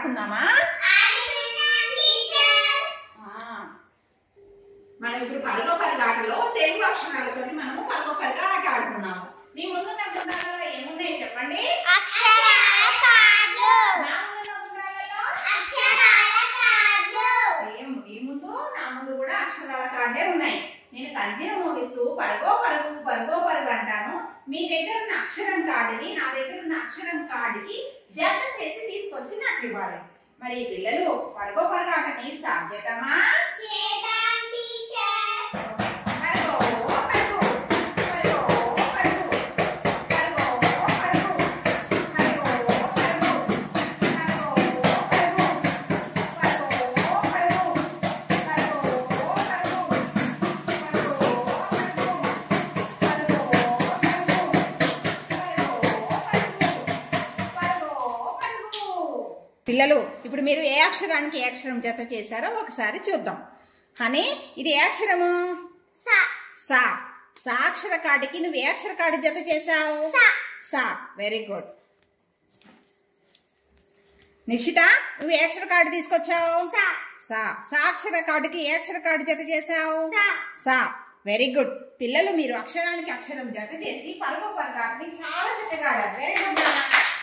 ఆడుకుందామా ఆ. మనం ఇప్పుడు పరుగో పరుగాటలో తెలుగు అక్షరాలతో మనము పరుగో పరుగా ఆట ఆడుకున్నాము మీ ముందు నా గుండాలలో ఏమున్నాయి చెప్పండి నా ముందు నా గుండాలలో సేమ్ ఈ ముందు నా ముందు కూడా అక్షరాల కార్డే ఉన్నాయి నేను కంచెను మోగిస్తూ పరుగో పరుగు పరుగో పరుగు అంటాను మీ దగ్గర ఉన్న అక్షరం కార్డుని నా దగ్గర ఉన్న అక్షరం కార్డుకి జత చేసి తీసుకొచ్చి నాకు ఇవ్వాలి మరి ఈ పిల్లలు పరుగో పరుగు ఆటని స్టార్ట్ చేద్దామా పరుగో, పరుగు, పరుగో, పరుగు, పరుగో, పరుగు, పరుగో, పరుగు, పరుగో, పరుగు, పరుగో, పరుగు, పిల్లలు ఇప్పుడు మీరు ఏ అక్షరానికి ఏ అక్షరం జత చేశారో ఒకసారి చూద్దాం హనీ ఇది ఏ అక్షరము సా సా అక్షర కార్డుకి నువ్వు ఏ అక్షర కార్డు జత చేశావు సా. సా వెరీ గుడ్ నిక్షిత నువ్వు ఏ అక్షర కార్డు తీసుకొచ్చావు సా. సా సా అక్షర కార్డుకి ఏ అక్షర కార్డు జత చేశావు సా. సా వెరీ గుడ్ పిల్లలు మీరు అక్షరానికి అక్షరం జత చేసి పరుగు పరగాటని చాలా చక్కగా ఆడారు వెరీ గుడ్